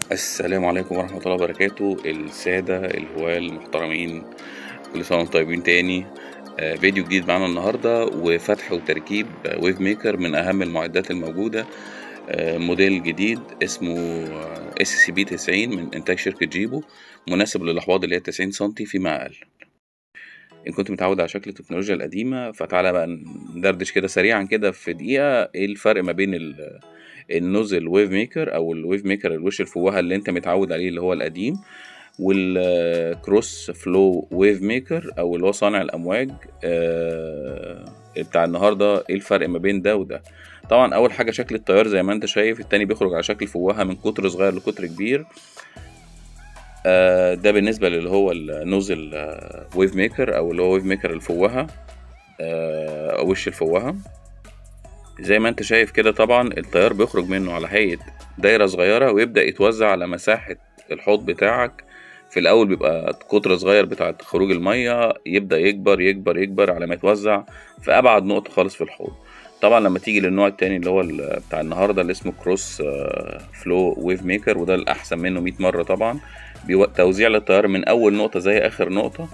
السلام عليكم ورحمة الله وبركاته السادة الهواة المحترمين كل سنة وانتم طيبين تاني آه، فيديو جديد معانا النهاردة وفتح وتركيب ويف ميكر من أهم المعدات الموجودة آه، موديل جديد اسمه اس سي بي 90 من إنتاج شركة جيبو مناسب للأحواض اللي هي 90 سنتي فيما أقل إن كنت متعود على شكل التكنولوجيا القديمة فتعالى بقى ندردش كده سريعا كده في دقيقة إيه الفرق ما بين ال النوزل ويف ميكر او الويف ميكر الوش الفوهه اللي انت متعود عليه اللي هو القديم والكروس فلو ويف ميكر او اللي هو صانع الامواج آه، بتاع النهارده ايه الفرق ما بين ده وده طبعا اول حاجه شكل التيار زي ما انت شايف التاني بيخرج على شكل فوهه من قطر صغير لقطر كبير آه، ده بالنسبه للي هو النوزل ويف ميكر او اللي هو ويف ميكر الفوهه آه، وش الفوهه زي ما انت شايف كده طبعا التيار بيخرج منه على هيئة دايرة صغيرة ويبدأ يتوزع على مساحة الحوض بتاعك في الأول بيبقى قطر صغير بتاع خروج المية يبدأ يكبر يكبر يكبر على ما يتوزع في أبعد نقطة خالص في الحوض طبعا لما تيجي للنوع التاني اللي هو بتاع النهاردة اللي اسمه كروس فلو ويف ميكر وده الأحسن منه مية مرة طبعا توزيع للتيار من أول نقطة زي آخر نقطة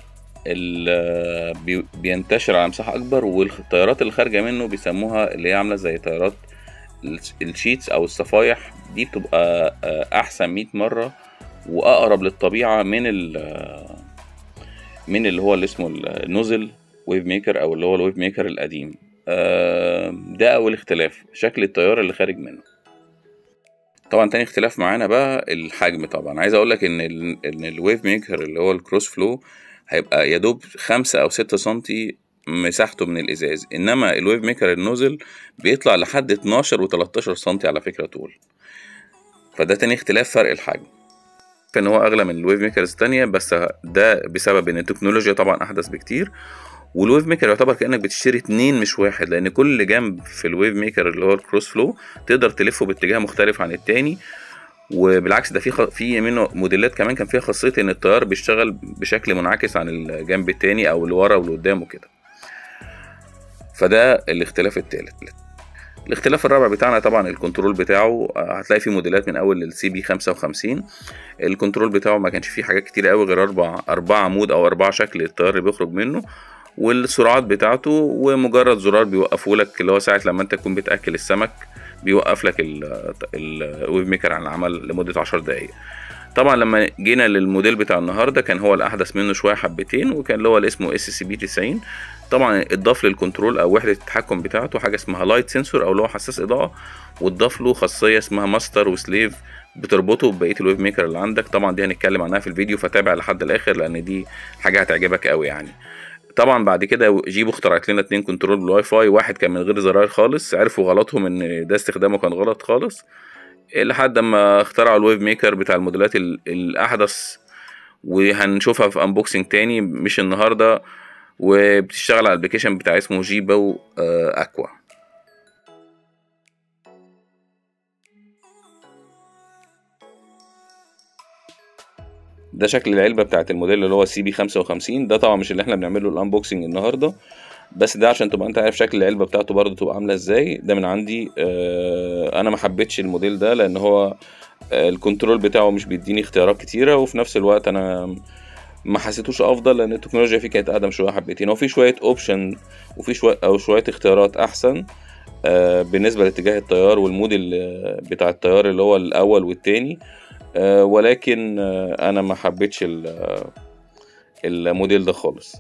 بينتشر على مساحة أكبر والتيارات اللي خارجة منه بيسموها اللي هي عاملة زي تيارات الشيتس أو الصفايح دي بتبقى أحسن مية مرة وأقرب للطبيعة من ال من اللي هو اللي اسمه النوزل ويف ميكر أو اللي هو الويف ميكر القديم ده أول اختلاف شكل التيار اللي خارج منه طبعا تاني اختلاف معانا بقى الحجم طبعا عايز اقول لك ان ال ان الويف ميكر اللي هو الكروس فلو هيبقى يدوب خمسة أو ستة سنتي مساحته من الإزاز إنما الويف ميكر النوزل بيطلع لحد اتناشر وتلاتاشر سنتي على فكرة طول فده تاني اختلاف فرق الحجم ان هو اغلى من الويف ميكرز التانية بس ده بسبب ان التكنولوجيا طبعا احدث بكتير والويف ميكر يعتبر كانك بتشتري اتنين مش واحد لان كل جنب في الويف ميكر اللي هو الكروس فلو تقدر تلفه باتجاه مختلف عن التاني وبالعكس ده في خ... في منه موديلات كمان كان فيها خاصيه ان التيار بيشتغل بشكل منعكس عن الجنب التاني او اللي ورا واللي قدام وكده فده الاختلاف التالت الاختلاف الرابع بتاعنا طبعا الكنترول بتاعه هتلاقي فيه موديلات من اول للسي بي 55 الكنترول بتاعه ما كانش فيه حاجات كتير قوي غير اربع اربع عمود او اربع شكل التيار اللي بيخرج منه والسرعات بتاعته ومجرد زرار بيوقفه لك اللي هو ساعه لما انت تكون بتاكل السمك بيوقف لك الويف ميكر عن العمل لمده 10 دقائق طبعا لما جينا للموديل بتاع النهارده كان هو الاحدث منه شويه حبتين وكان اللي هو اللي اسمه اس سي بي 90 طبعا اتضاف للكنترول او وحده التحكم بتاعته حاجه اسمها لايت سنسور او اللي هو حساس اضاءه واتضاف له خاصيه اسمها ماستر وسليف بتربطه ببقيه الويف ميكر اللي عندك طبعا دي هنتكلم عنها في الفيديو فتابع لحد الاخر لان دي حاجه هتعجبك قوي يعني طبعا بعد كده جيبو اخترعت لنا اتنين كنترول بالواي فاي واحد كان من غير زراير خالص عرفوا غلطهم ان ده استخدامه كان غلط خالص لحد ما اخترعوا الويف ميكر بتاع الموديلات الاحدث وهنشوفها في انبوكسنج تاني مش النهارده وبتشتغل على الابلكيشن بتاع اسمه جيبو اكوا ده شكل العلبه بتاعت الموديل اللي هو السي بي 55 ده طبعا مش اللي احنا بنعمله الانبوكسنج النهارده بس ده عشان تبقى انت عارف شكل العلبه بتاعته برضه تبقى عامله ازاي ده من عندي آه انا ما حبيتش الموديل ده لان هو آه الكنترول بتاعه مش بيديني اختيارات كتيره وفي نفس الوقت انا ما حسيتوش افضل لان التكنولوجيا فيه كانت اقدم شويه حبتين وفي شويه اوبشن وفي شويه او شويه اختيارات احسن آه بالنسبه لاتجاه التيار والموديل بتاع التيار اللي هو الاول والتاني آه ولكن آه انا ما حبيتش الموديل ده خالص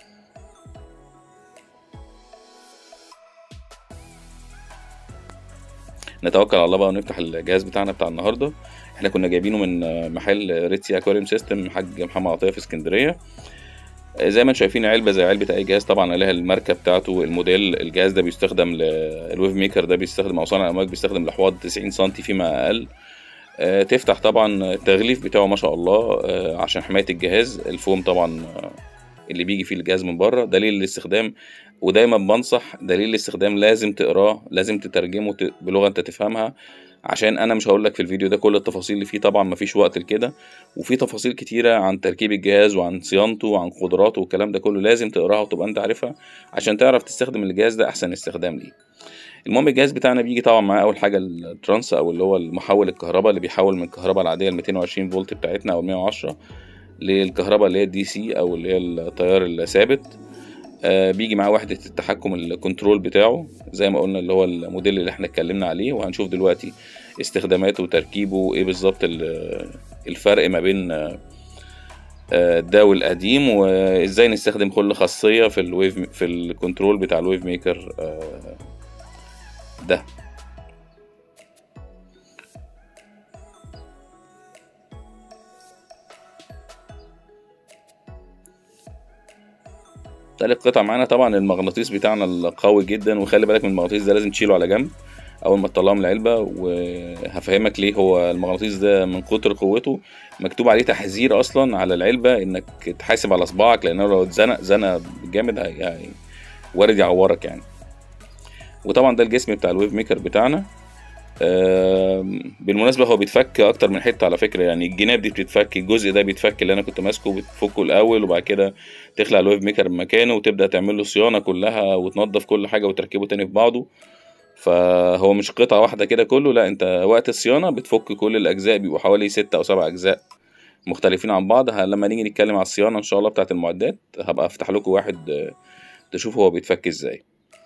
نتوكل على الله بقى ونفتح الجهاز بتاعنا بتاع النهارده احنا كنا جايبينه من محل ريتسي اكواريوم سيستم حاج محمد عطيه في اسكندريه زي ما انتم شايفين علبه زي علبه اي جهاز طبعا عليها الماركه بتاعته الموديل الجهاز ده بيستخدم الويف ميكر ده بيستخدم او صانع الامواج بيستخدم الاحواض 90 سم فيما اقل أه تفتح طبعا التغليف بتاعه ما شاء الله أه عشان حمايه الجهاز الفوم طبعا أه اللي بيجي فيه الجهاز من بره دليل الاستخدام ودايما بنصح دليل الاستخدام لازم تقراه لازم تترجمه بلغه انت تفهمها عشان انا مش هقول لك في الفيديو ده كل التفاصيل اللي فيه طبعا مفيش وقت لكده وفي تفاصيل كتيره عن تركيب الجهاز وعن صيانته وعن قدراته والكلام ده كله لازم تقراها وتبقى انت عارفها عشان تعرف تستخدم الجهاز ده احسن استخدام ليه المهم الجهاز بتاعنا بيجي طبعا معاه اول حاجه الترانس او اللي هو المحول الكهرباء اللي بيحول من الكهرباء العاديه ل 220 فولت بتاعتنا او 110 للكهرباء اللي هي الدي سي او اللي هي التيار الثابت آه بيجي معاه وحده التحكم الكنترول بتاعه زي ما قلنا اللي هو الموديل اللي احنا اتكلمنا عليه وهنشوف دلوقتي استخداماته وتركيبه ايه بالظبط الفرق ما بين ده والقديم وازاي نستخدم كل خاصيه في الويف في الكنترول بتاع الويف ميكر ده تالت قطعة معانا طبعا المغناطيس بتاعنا القوي جدا وخلي بالك من المغناطيس ده لازم تشيله على جنب اول ما تطلعه من العلبة وهفهمك ليه هو المغناطيس ده من كتر قوته مكتوب عليه تحذير اصلا على العلبة انك تحاسب على صباعك لانه لو اتزنق زنق جامد هي هي وارد يعورك يعني وطبعا ده الجسم بتاع الويف ميكر بتاعنا بالمناسبة هو بيتفك أكتر من حتة على فكرة يعني الجناب دي بتتفك الجزء ده بيتفك اللي أنا كنت ماسكه بتفكه الأول وبعد كده تخلع الويف ميكر من مكانه وتبدأ تعمل له صيانة كلها وتنضف كل حاجة وتركبه تاني في بعضه فهو مش قطعة واحدة كده كله لا أنت وقت الصيانة بتفك كل الأجزاء بيبقوا حوالي ستة أو سبع أجزاء مختلفين عن بعض لما نيجي نتكلم على الصيانة إن شاء الله بتاعة المعدات هبقى أفتح لكم واحد تشوفوا هو بيتفك إزاي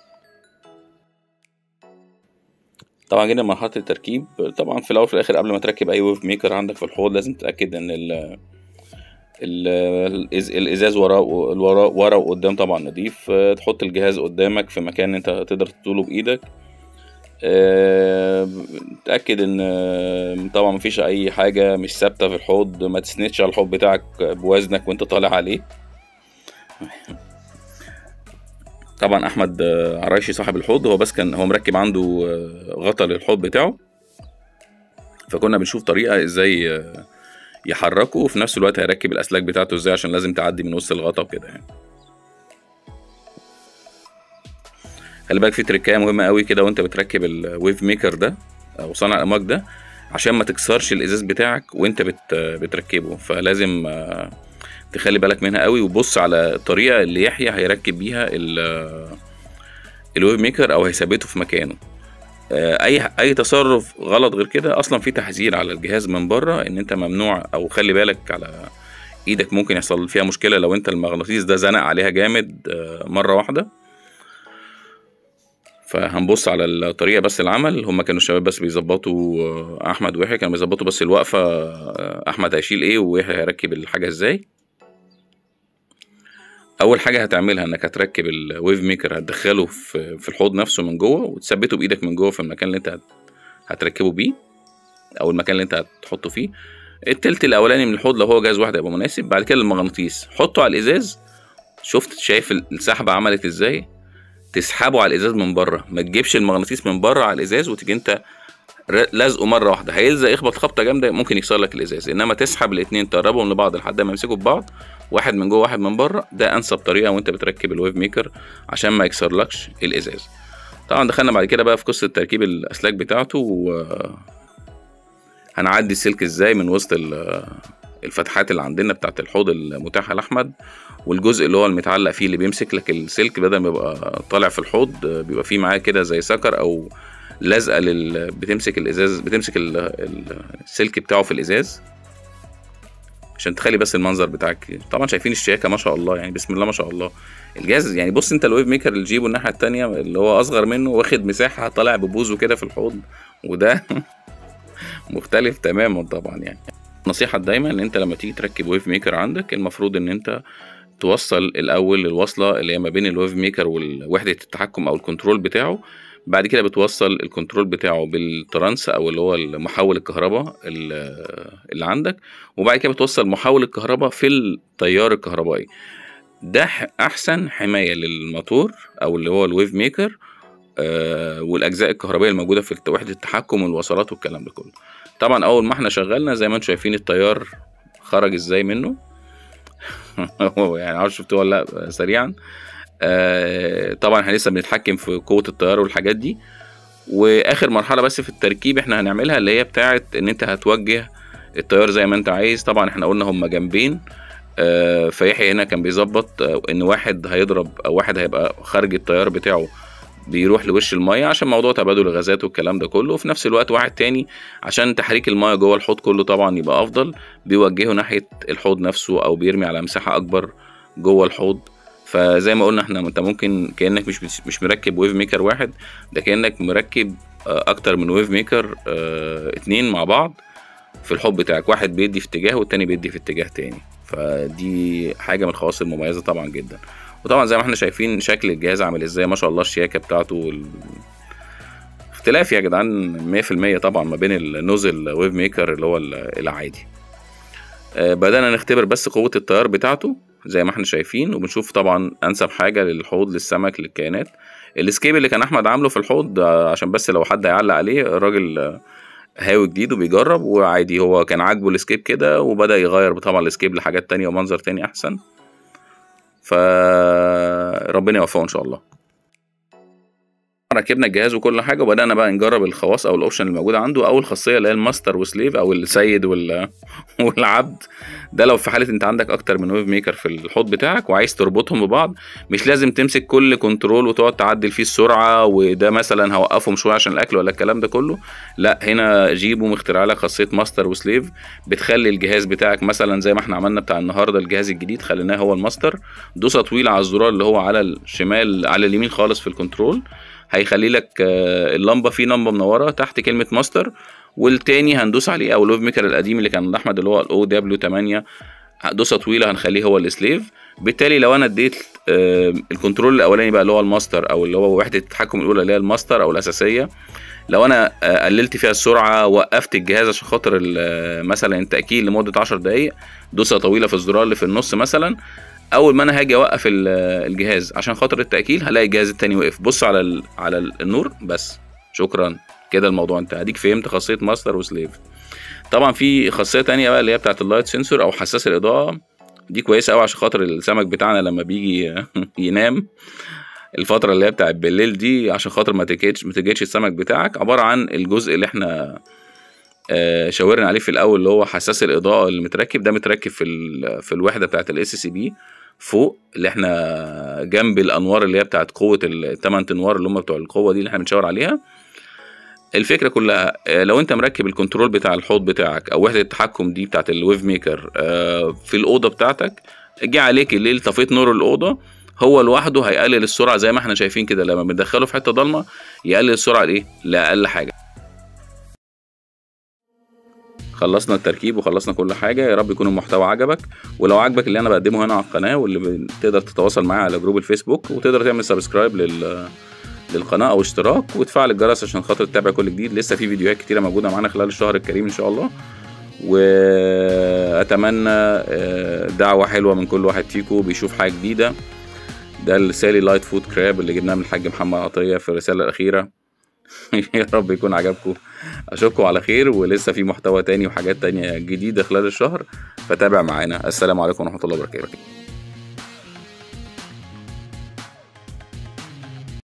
طبعا جينا لمرحلة التركيب طبعا في الأول وفي الآخر قبل ما تركب أي ويف ميكر عندك في الحوض لازم تتأكد إن ال الازاز ورا ورا ورا وقدام طبعا نضيف تحط الجهاز قدامك في مكان انت تقدر تطوله بايدك تأكد ان طبعا مفيش اي حاجة مش ثابتة في الحوض ما تسندش على الحوض بتاعك بوزنك وانت طالع عليه طبعا احمد عرايشي صاحب الحوض هو بس كان هو مركب عنده غطا للحوض بتاعه فكنا بنشوف طريقة ازاي يحركه وفي نفس الوقت هيركب الاسلاك بتاعته ازاي عشان لازم تعدي من وسط الغطا وكده يعني خلي بالك في تركايه مهمه قوي كده وانت بتركب الويف ميكر ده او صانع الامواج ده عشان ما تكسرش الازاز بتاعك وانت بت بتركبه فلازم تخلي بالك منها قوي وبص على الطريقه اللي يحيى هيركب بيها الويف ميكر او هيثبته في مكانه اي اي تصرف غلط غير كده اصلا في تحذير على الجهاز من بره ان انت ممنوع او خلي بالك على ايدك ممكن يحصل فيها مشكله لو انت المغناطيس ده زنق عليها جامد مره واحده فهنبص على الطريقه بس العمل هما كانوا الشباب بس بيظبطوا احمد ويحيى كانوا بيظبطوا بس الوقفه احمد هيشيل ايه ويحيى هيركب الحاجه ازاي اول حاجه هتعملها انك هتركب الويف ميكر هتدخله في في الحوض نفسه من جوه وتثبته بايدك من جوه في المكان اللي انت هتركبه بيه او المكان اللي انت هتحطه فيه التلت الاولاني من الحوض لو هو جهاز واحد هيبقى مناسب بعد كده المغناطيس حطه على الازاز شفت شايف السحبه عملت ازاي تسحبه على الازاز من بره ما تجيبش المغناطيس من بره على الازاز وتيجي انت لازقه مره واحده هيلزق يخبط خبطه جامده ممكن يكسر لك الازاز انما تسحب الاثنين تقربهم لبعض لحد ما يمسكوا ببعض واحد من جوه واحد من بره ده انسب طريقه وانت بتركب الويف ميكر عشان ما يكسرلكش الازاز طبعا دخلنا بعد كده بقى في قصه تركيب الاسلاك بتاعته و هنعدي السلك ازاي من وسط الفتحات اللي عندنا بتاعت الحوض المتاحه لاحمد والجزء اللي هو المتعلق فيه اللي بيمسك لك السلك بدل ما يبقى طالع في الحوض بيبقى فيه معاه كده زي سكر او لازقه لل... بتمسك الازاز بتمسك ال... السلك بتاعه في الازاز عشان تخلي بس المنظر بتاعك طبعا شايفين الشياكه ما شاء الله يعني بسم الله ما شاء الله الجهاز يعني بص انت الويف ميكر اللي تجيبه الناحيه التانية اللي هو اصغر منه واخد مساحه طالع ببوزه كده في الحوض وده مختلف تماما طبعا يعني نصيحة دايما ان انت لما تيجي تركب ويف ميكر عندك المفروض ان انت توصل الاول الوصلة اللي هي ما بين الويف ميكر ووحدة التحكم او الكنترول بتاعه بعد كده بتوصل الكنترول بتاعه بالترانس او اللي هو المحول الكهرباء اللي عندك وبعد كده بتوصل محول الكهرباء في التيار الكهربائي ده احسن حمايه للموتور او اللي هو الويف ميكر آه والاجزاء الكهربائيه الموجوده في وحده التحكم والوصلات والكلام ده كله طبعا اول ما احنا شغلنا زي ما انتم شايفين التيار خرج ازاي منه يعني عارف شفتوه ولا لا سريعا آه طبعا احنا لسه بنتحكم في قوه التيار والحاجات دي واخر مرحله بس في التركيب احنا هنعملها اللي هي بتاعه ان انت هتوجه التيار زي ما انت عايز طبعا احنا قلنا هما جنبين آه فيحيى هنا كان بيظبط آه ان واحد هيضرب او واحد هيبقى خارج التيار بتاعه بيروح لوش الميه عشان موضوع تبادل الغازات والكلام ده كله وفي نفس الوقت واحد تاني عشان تحريك الميه جوه الحوض كله طبعا يبقى افضل بيوجهه ناحيه الحوض نفسه او بيرمي على مساحه اكبر جوه الحوض فزي ما قلنا احنا انت ممكن كانك مش مش مركب ويف ميكر واحد ده كانك مركب آه، اكتر من ويف ميكر اه اتنين مع بعض في الحوض بتاعك واحد بيدي في اتجاه والتاني بيدي في اتجاه تاني فدي حاجه من الخواص المميزه طبعا جدا وطبعا زي ما احنا شايفين شكل الجهاز عامل ازاي ما شاء الله الشياكه بتاعته وال... اختلاف يا جدعان 100% طبعا ما بين النوزل ويف ميكر اللي هو العادي آه، بدأنا نختبر بس قوة التيار بتاعته زي ما احنا شايفين وبنشوف طبعا انسب حاجة للحوض للسمك للكائنات السكيب اللي كان احمد عامله في الحوض آه، عشان بس لو حد هيعلق عليه الراجل آه، هاوي جديد وبيجرب وعادي هو كان عاجبه السكيب كده وبدأ يغير طبعا السكيب لحاجات تانية ومنظر تاني احسن فربنا يوفقه ان شاء الله ركبنا الجهاز وكل حاجه وبدانا بقى نجرب الخواص او الاوبشن الموجوده عنده اول خاصيه اللي هي الماستر وسليف او السيد وال... والعبد ده لو في حاله انت عندك اكتر من ويف ميكر في الحوض بتاعك وعايز تربطهم ببعض مش لازم تمسك كل كنترول وتقعد تعدل فيه السرعه وده مثلا هوقفهم شويه عشان الاكل ولا الكلام ده كله لا هنا جيبو مخترع لك خاصيه ماستر وسليف بتخلي الجهاز بتاعك مثلا زي ما احنا عملنا بتاع النهارده الجهاز الجديد خليناه هو الماستر دوسه طويله على الزرار اللي هو على الشمال على اليمين خالص في الكنترول هيخلي لك آه، اللمبه في لمبه منوره تحت كلمه ماستر والتاني هندوس عليه او اللوف ميكر القديم اللي كان احمد اللي هو الاو دبليو 8 دوسه طويله هنخليه هو السليف بالتالي لو انا اديت آه، الكنترول الاولاني بقى اللي هو الماستر او اللي هو وحده التحكم الاولى اللي هي الماستر او الاساسيه لو انا آه، قللت فيها السرعه وقفت الجهاز عشان خاطر مثلا التاكيد لمده 10 دقائق دوسه طويله في الزرار اللي في النص مثلا اول ما انا هاجي اوقف الجهاز عشان خاطر التاكيل هلاقي الجهاز التاني وقف بص على على النور بس شكرا كده الموضوع انت اديك فهمت خاصيه ماستر وسليف طبعا في خاصيه تانية بقى اللي هي بتاعه اللايت سنسور او حساس الاضاءه دي كويسه قوي عشان خاطر السمك بتاعنا لما بيجي ينام الفتره اللي هي بتاعت بالليل دي عشان خاطر ما تجيش ما تجيش السمك بتاعك عباره عن الجزء اللي احنا آه، شاورنا عليه في الاول اللي هو حساس الاضاءه اللي متركب ده متركب في في الوحده بتاعت الاس سي بي فوق اللي احنا جنب الانوار اللي هي بتاعت قوه الثمان انوار اللي هم بتوع القوه دي اللي احنا بنشاور عليها الفكره كلها آه، لو انت مركب الكنترول بتاع الحوض بتاعك او وحده التحكم دي بتاعت الويف ميكر آه، في الاوضه بتاعتك جه عليك الليل طفيت نور الاوضه هو لوحده هيقلل السرعه زي ما احنا شايفين كده لما بندخله في حته ضلمه يقلل السرعه لايه لاقل حاجه خلصنا التركيب وخلصنا كل حاجه يا رب يكون المحتوى عجبك ولو عجبك اللي انا بقدمه هنا على القناه واللي تقدر تتواصل معايا على جروب الفيسبوك وتقدر تعمل سبسكرايب لل للقناه او اشتراك وتفعل الجرس عشان خاطر تتابع كل جديد لسه في فيديوهات كتيره موجوده معانا خلال الشهر الكريم ان شاء الله واتمنى آه، دعوه حلوه من كل واحد فيكم بيشوف حاجه جديده ده السالي لايت فود كراب اللي جبناه من الحاج محمد عطيه في الرساله الاخيره يا رب يكون عجبكم اشوفكم على خير ولسه في محتوى تاني وحاجات تانية جديدة خلال الشهر فتابع معانا السلام عليكم ورحمة الله وبركاته